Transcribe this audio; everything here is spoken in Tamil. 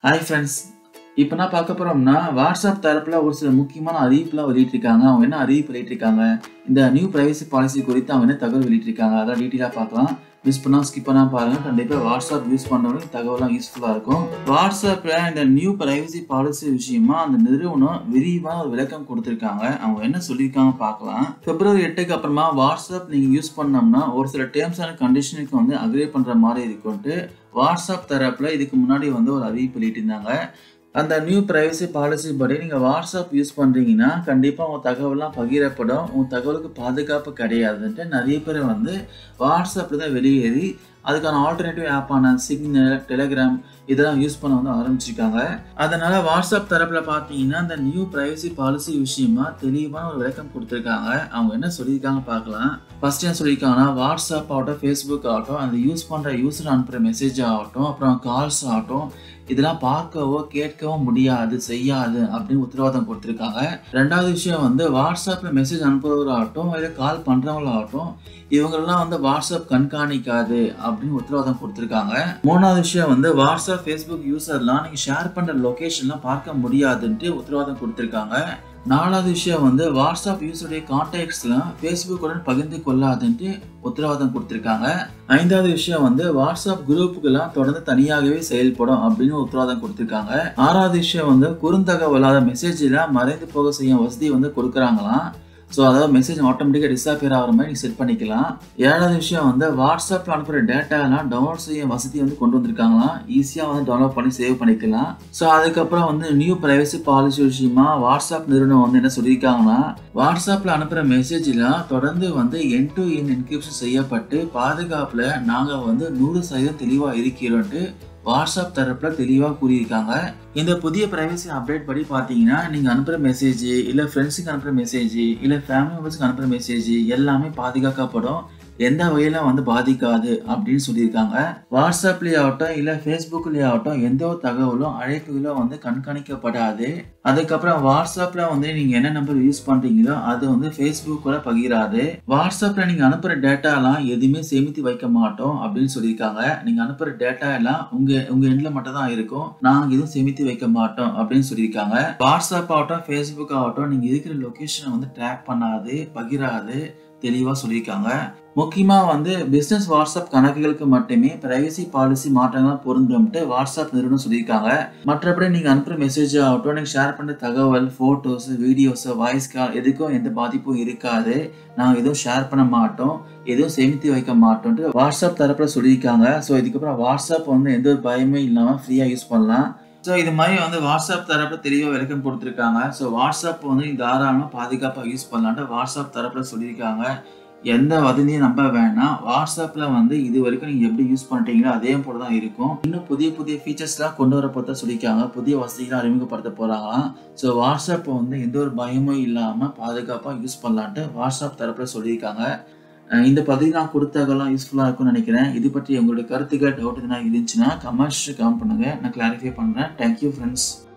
ஹாய் ஃப்ரெண்ட்ஸ் இப்போ நான் பார்க்க போகிறோம்னா வாட்ஸ்அப் தரப்பில் ஒரு சில முக்கியமான அறிவிப்புலாம் வெளியிட்டிருக்காங்க அவங்க என்ன அறிவிப்பு வெளியிட்டிருக்காங்க இந்த நியூ ப்ரைவசி பாலிசி குறித்து அவங்க என்ன தகவல் வெளியிட்டிருக்காங்க அதெல்லாம் டீட்டெயிலாக பார்க்கலாம் மிஸ் பண்ணால் ஸ்கிப் பண்ணால் பாருங்கள் கண்டிப்பாக வாட்ஸ்அப் யூஸ் பண்ணுறவங்களுக்கு தகவலாம் யூஸ்ஃபுல்லாக இருக்கும் வாட்ஸ்அப்பில் இந்த நியூ ப்ரைவசி பாலிசி விஷயமா அந்த நிறுவனம் விரிவான ஒரு விளக்கம் கொடுத்துருக்காங்க அவங்க என்ன சொல்லியிருக்காங்க பார்க்கலாம் பிப்ரவரி எட்டுக்கு அப்புறமா வாட்ஸ்அப் நீங்கள் யூஸ் பண்ணோம்னா ஒரு சில டேர்ம்ஸ் அண்ட் கண்டிஷனுக்கு வந்து அக்ரி பண்ணுற மாதிரி இருக்கும்ட்டு வாட்ஸ்அப் தரப்பில் இதுக்கு முன்னாடி வந்து ஒரு அறிவிப்பு வெளியிட்டிருந்தாங்க அந்த நியூ ப்ரைவசி பாலிசி படி நீங்கள் வாட்ஸ்அப் யூஸ் பண்ணுறீங்கன்னா கண்டிப்பாக உங்கள் தகவலாம் பகிரப்படும் உங்கள் தகவலுக்கு பாதுகாப்பு கிடையாதுன்ட்டு நிறைய பேர் வந்து வாட்ஸ்அப்பில் தான் வெளியேறி அதுக்கான ஆல்டர்னேட்டிவ் ஆப்பான சிக்னல் டெலிகிராம் இதெல்லாம் யூஸ் பண்ண வந்து ஆரம்பிச்சிருக்காங்க அதனால வாட்ஸ்அப் தரப்பில் பார்த்தீங்கன்னா அந்த நியூ ப்ரைவசி பாலிசி விஷயமா தெளிவான ஒரு விளக்கம் கொடுத்துருக்காங்க அவங்க என்ன சொல்லியிருக்காங்க பார்க்கலாம் ஃபர்ஸ்ட் என்ன சொல்லியிருக்காங்கன்னா வாட்ஸ்அப் ஆகட்டும் ஃபேஸ்புக் ஆகட்டும் அந்த யூஸ் பண்ணுற யூஸர் அனுப்புகிற மெசேஜ் ஆகட்டும் அப்புறம் கால்ஸ் ஆகட்டும் இதெல்லாம் பார்க்கவோ கேட்கவோ முடியாது செய்யாது அப்படின்னு உத்தரவாதம் கொடுத்துருக்காங்க ரெண்டாவது விஷயம் வந்து வாட்ஸ்அப்பில் மெசேஜ் அனுப்புறவராகட்டும் இல்லை கால் பண்ணுறவங்களாகட்டும் இவங்களெல்லாம் வந்து வாட்ஸ்அப் கண்காணிக்காது அப்படின்னு உத்தரவாதம் கொடுத்துருக்காங்க மூணாவது விஷயம் வந்து வாட்ஸ்அப் ஃபேஸ்புக் யூசர்லாம் நீங்கள் ஷேர் பண்ணுற லொக்கேஷன்லாம் பார்க்க முடியாதுன்ட்டு உத்தரவாதம் கொடுத்துருக்காங்க நாலாவது விஷயம் வந்து வாட்ஸ்அப் யூஸருடைய கான்டாக்ட்ஸ்லாம் ஃபேஸ்புக்குடன் பகிர்ந்து கொள்ளாதுன்ட்டு உத்தரவாதம் கொடுத்துருக்காங்க ஐந்தாவது விஷயம் வந்து வாட்ஸ்அப் குரூப்புக்கெல்லாம் தொடர்ந்து தனியாகவே செயல்படும் அப்படின்னு உத்தரவாதம் கொடுத்துருக்காங்க ஆறாவது விஷயம் வந்து குறுந்தகவலாத மெசேஜெலாம் மறைந்து போக செய்யும் வசதி வந்து கொடுக்குறாங்களாம் ஸோ அதாவது மெசேஜ் ஆட்டோமேட்டிக்காக டிஸாப்பியர் ஆகிற மாதிரி நீங்கள் செட் பண்ணிக்கலாம் ஏழாவது விஷயம் வந்து வாட்ஸ்அப்பில் அனுப்புகிற டேட்டாலாம் டவுன்லோட் செய்ய வசதி வந்து கொண்டு வந்திருக்காங்களாம் ஈஸியாக வந்து டவுன்லோட் பண்ணி சேவ் பண்ணிக்கலாம் ஸோ அதுக்கப்புறம் வந்து நியூ ப்ரைவசி பாலிசி விஷயமா வாட்ஸ்அப் நிறுவனம் வந்து என்ன சொல்லியிருக்காங்கன்னா வாட்ஸ்அப்பில் அனுப்புகிற மெசேஜ்லாம் தொடர்ந்து வந்து என் டு என் என்கிரிப்ஷன் செய்யப்பட்டு பாதுகாப்பில் நாங்கள் வந்து நூறு சதவீதம் தெளிவாக இருக்கிறோன்ட்டு வாட்ஸ்அப் தரப்பில் தெளிவாக கூறியிருக்காங்க இந்த புதிய ப்ரைவசி அப்டேட் படி பார்த்தீங்கன்னா நீங்கள் அனுப்புகிற மெசேஜ் இல்லை ஃப்ரெண்ட்ஸுக்கு அனுப்புகிற மெசேஜ் இல்லை ஃபேமிலி மெம்பர்ஸ்க்கு அனுப்புகிற மெசேஜ் எல்லாமே பாதுகாக்கப்படும் எந்த வகையிலும் வந்து பாதிக்காது அப்படின்னு சொல்லியிருக்காங்க வாட்ஸ்அப்லேயே ஆகட்டும் இல்லை ஃபேஸ்புக்லேயே ஆகட்டும் எந்த ஒரு தகவலும் அழைப்புகளும் வந்து கண்காணிக்கப்படாது அதுக்கப்புறம் வாட்ஸ்அப்பில் வந்து நீங்கள் என்ன நம்பர் யூஸ் பண்ணுறீங்களோ அது வந்து ஃபேஸ்புக்கில் பகிராது வாட்ஸ்அப்பில் நீங்கள் அனுப்புகிற டேட்டாலாம் எதுவுமே சேமித்து வைக்க மாட்டோம் அப்படின்னு சொல்லியிருக்காங்க நீங்கள் அனுப்புகிற டேட்டா எல்லாம் உங்கள் உங்கள் எண்ணில் மட்டும் தான் இருக்கும் நாங்கள் எதுவும் சேமித்து வைக்க மாட்டோம் அப்படின்னு சொல்லியிருக்காங்க வாட்ஸ்அப் ஆகட்டும் ஃபேஸ்புக் ஆகட்டும் நீங்கள் இருக்கிற லொக்கேஷனை வந்து ட்ராக் பண்ணாது பகிராது தெளிவாக சொல்லியிருக்காங்க முக்கியமாக வந்து பிஸ்னஸ் வாட்ஸ்அப் கணக்குகளுக்கு மட்டுமே ப்ரைவசி பாலிசி மாற்றங்கள் பொருந்தும்ட்டு வாட்ஸ்அப் நிறுவனம் சொல்லியிருக்காங்க மற்றபடி நீங்கள் அனுப்புகிற மெசேஜ் ஆகட்டும் நீங்கள் ஷேர் பண்ணுற தகவல் ஃபோட்டோஸ் வீடியோஸ் வாய்ஸ் கால் எதுக்கும் எந்த பாதிப்பும் இருக்காது நாங்கள் எதுவும் ஷேர் பண்ண மாட்டோம் எதுவும் சேமித்து வைக்க மாட்டோம்ட்டு வாட்ஸ்அப் தரப்பில் சொல்லியிருக்காங்க ஸோ இதுக்கப்புறம் வாட்ஸ்அப் வந்து எந்த ஒரு பயமே இல்லாமல் ஃப்ரீயாக யூஸ் பண்ணலாம் ஸோ இது மாதிரி வந்து வாட்ஸ்அப் தரப்பில் தெளிவாக விளக்கம் கொடுத்துருக்காங்க ஸோ வாட்ஸ்அப் வந்து தாராளமாக பாதுகாப்பாக யூஸ் பண்ணலான்ட்டு வாட்ஸ்அப் தரப்பில் சொல்லியிருக்காங்க எந்த வதந்தியும் நம்ப வேணாம் வாட்ஸ்அப்பில் வந்து இது வரைக்கும் நீங்கள் எப்படி யூஸ் பண்ணுறீங்களோ அதே போல தான் இருக்கும் இன்னும் புதிய புதிய ஃபீச்சர்ஸ்லாம் கொண்டு வர போகிறதா சொல்லியிருக்காங்க புதிய வசதிகளாக அறிமுகப்படுத்த போகிறாங்களாம் ஸோ வாட்ஸ்அப்பை வந்து எந்த ஒரு பயமும் இல்லாமல் பாதுகாப்பாக யூஸ் பண்ணலான்ட்டு வாட்ஸ்அப் தரப்பில் சொல்லியிருக்காங்க இந்த பதிவு நான் கொடுத்ததெல்லாம் யூஸ்ஃபுல்லாக இருக்கும்னு நினைக்கிறேன் இது பற்றி உங்களுடைய கருத்துக்கள் டவுட் எதுனா இருந்துச்சுன்னா கமெண்ட்ஸ் கமெண்ட் பண்ணுங்கள் நான் கிளாரிஃபை பண்ணுறேன் தேங்க்யூ ஃப்ரெண்ட்ஸ்